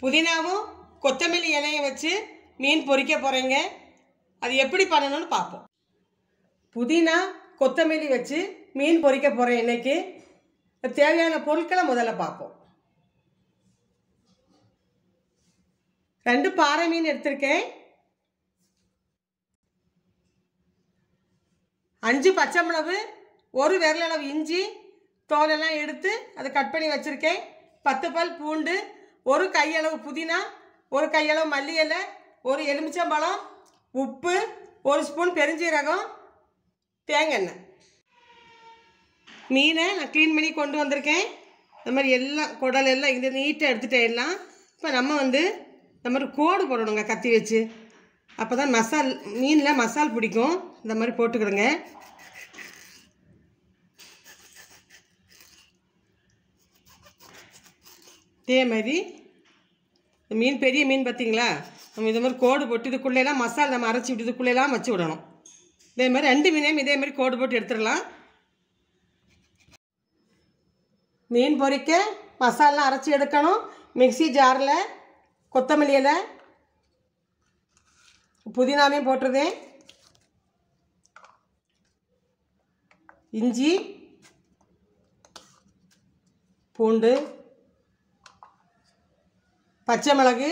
புதினாவும் கொத்தமல்லி இலையை வச்சு மீன் பொரிக்க போகிறேங்க அது எப்படி பண்ணணும்னு பார்ப்போம் புதினா கொத்தமல்லி வச்சு மீன் பொரிக்க போகிறேன் இன்னைக்கு தேவையான பொருட்களை முதல்ல பார்ப்போம் ரெண்டு பாறை மீன் எடுத்திருக்கேன் அஞ்சு பச்சை மிளகு ஒரு விரலளவு இஞ்சி தோலெல்லாம் எடுத்து அதை கட் பண்ணி வச்சுருக்கேன் பத்து பல் பூண்டு ஒரு கையளவு புதினா ஒரு கையளவு மல்லி இலை ஒரு எலுமிச்சம்பழம் உப்பு ஒரு ஸ்பூன் பெருஞ்சீரகம் தேங்காய் எண்ணெய் மீனை நான் க்ளீன் பண்ணி கொண்டு வந்திருக்கேன் இந்த மாதிரி எல்லாம் குடல் எல்லாம் இது நீட்டாக எடுத்துட்டேன் எல்லாம் இப்போ நம்ம வந்து இந்த மாதிரி கோடு போடணுங்க கத்தி வச்சு அப்போ தான் மசால் மீனில் மசால் பிடிக்கும் இந்த மாதிரி போட்டுக்கிடுங்க இதே மாதிரி இந்த மீன் பெரிய மீன் பார்த்தீங்களா நம்ம இது மாதிரி கோடு போட்டு இதுக்குள்ளேலாம் மசாலா நம்ம அரைச்சி விட்டு இதுக்குள்ளேலாம் வச்சு விடணும் இதே மாதிரி ரெண்டு மீனையும் இதே மாதிரி கோடு போட்டு எடுத்துடலாம் மீன் பொரிக்க மசாலா அரைச்சி எடுக்கணும் மிக்ஸி ஜாரில் கொத்தமல்லி இலை புதினாவையும் போட்டுருதேன் இஞ்சி பூண்டு பச்சை மிளகு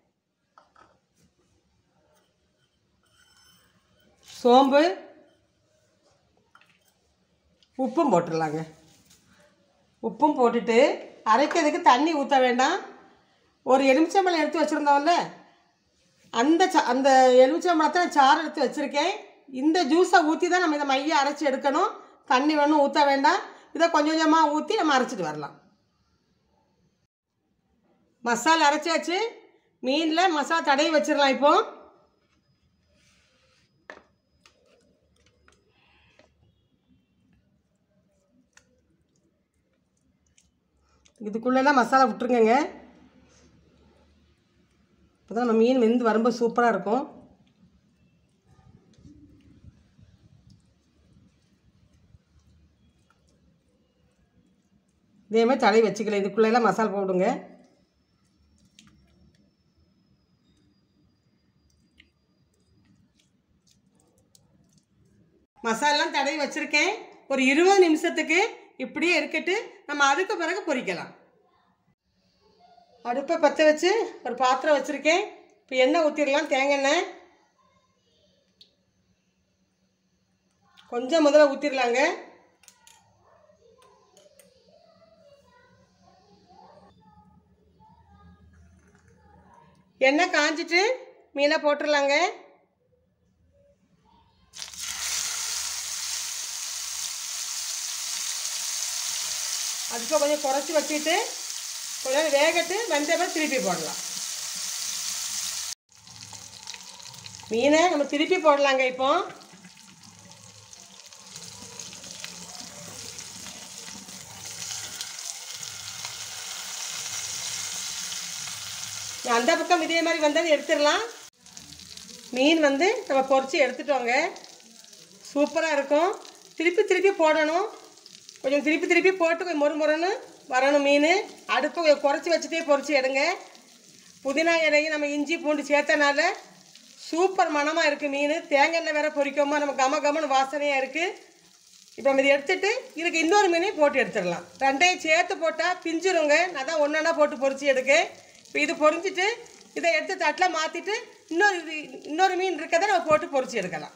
சோம்பு உப்பும் போட்டுடலாங்க உப்பும் போட்டுட்டு அரைக்கிறதுக்கு தண்ணி ஊற்ற வேண்டாம் ஒரு எலுமிச்சம்பழம் எடுத்து வச்சுருந்தோம்ல அந்த ச அந்த எலுமிச்சம்பழத்தை நான் சாறு எடுத்து வச்சுருக்கேன் இந்த ஜூஸை ஊற்றி தான் நம்ம இதை மைய அரைச்சி எடுக்கணும் தண்ணி வேணும் ஊற்ற வேண்டாம் இதை கொஞ்சம் கொஞ்சமாக ஊற்றி நம்ம அரைச்சிட்டு வரலாம் மசாலா அரைச்சாச்சு மீனில் மசாலா தடவி வச்சிடலாம் இப்போ இதுக்குள்ளெல்லாம் மசாலா விட்டுருங்கங்க இப்போ தான் நம்ம மீன் வெந்து வரும்போது சூப்பராக இருக்கும் இதே மாதிரி தடவி வச்சுக்கலாம் இதுக்குள்ளெல்லாம் மசாலா போடுங்க மசாலாம் தடவி வச்சுருக்கேன் ஒரு இருபது நிமிஷத்துக்கு இப்படியே இருக்கட்டு நம்ம அதுக்கு பிறகு பொரிக்கலாம் அடுப்பை பற்ற வச்சு ஒரு பாத்திரம் வச்சுருக்கேன் இப்போ எண்ணெய் ஊற்றிடலாம் தேங்காய் எண்ணெய் கொஞ்சம் முதல்ல ஊற்றிடலாங்க எண்ணெய் காஞ்சிட்டு மீனை போட்டுடலாங்க அடுப்பை கொஞ்சம் குறைச்சி வச்சுட்டு கொஞ்சம் வேகட்டு வெந்தயமாக திருப்பி போடலாம் மீனை நம்ம திருப்பி போடலாங்க இப்போ அந்த பக்கம் இதே மாதிரி வந்தது எடுத்துடலாம் மீன் வந்து நம்ம பொரிச்சு எடுத்துட்டோங்க சூப்பராக இருக்கும் திருப்பி திருப்பி போடணும் கொஞ்சம் திருப்பி திருப்பி போட்டு கொஞ்சம் மொறு மொறுன்னு வரணும் மீன் அடுப்பு கொஞ்சம் குறைச்சி வச்சுட்டே பொரிச்சு எடுங்க புதினா இலையும் நம்ம இஞ்சி பூண்டு சேர்த்தனால சூப்பர் மணமாக இருக்குது மீன் தேங்காய் எண்ணெய் வேற பொரிக்கோமா நம்ம கம கமன்னு வாசனையாக இருக்குது இப்போ நம்ம இதை எடுத்துட்டு இதுக்கு இன்னொரு மீனையும் போட்டு எடுத்துடலாம் ரெண்டையும் சேர்த்து போட்டால் பிஞ்சிருங்க நான் தான் ஒன்றா போட்டு பொரிச்சு எடுக்க இப்போ இது பொரிஞ்சிட்டு இதை எடுத்து தட்டில் மாற்றிட்டு இன்னொரு இது இன்னொரு மீன் இருக்கதை நம்ம போட்டு பொரிச்சு எடுக்கலாம்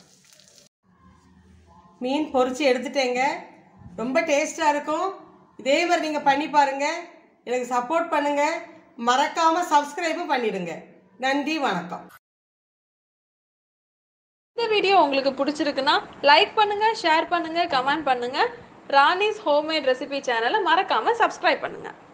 மீன் பொரிச்சு எடுத்துட்டேங்க ரொம்ப டேஸ்ட்டாக இருக்கும் இதே மாதிரி நீங்கள் பண்ணி பாருங்கள் எனக்கு சப்போர்ட் பண்ணுங்கள் மறக்காமல் சப்ஸ்கிரைபும் பண்ணிடுங்க நன்றி வணக்கம் இந்த வீடியோ உங்களுக்கு பிடிச்சிருக்குன்னா லைக் பண்ணுங்க ஷேர் பண்ணுங்க கமெண்ட் பண்ணுங்க ராணிஸ் ஹோம்மேட் ரெசிபி சேனலை மறக்காம சப்ஸ்கிரைப் பண்ணுங்க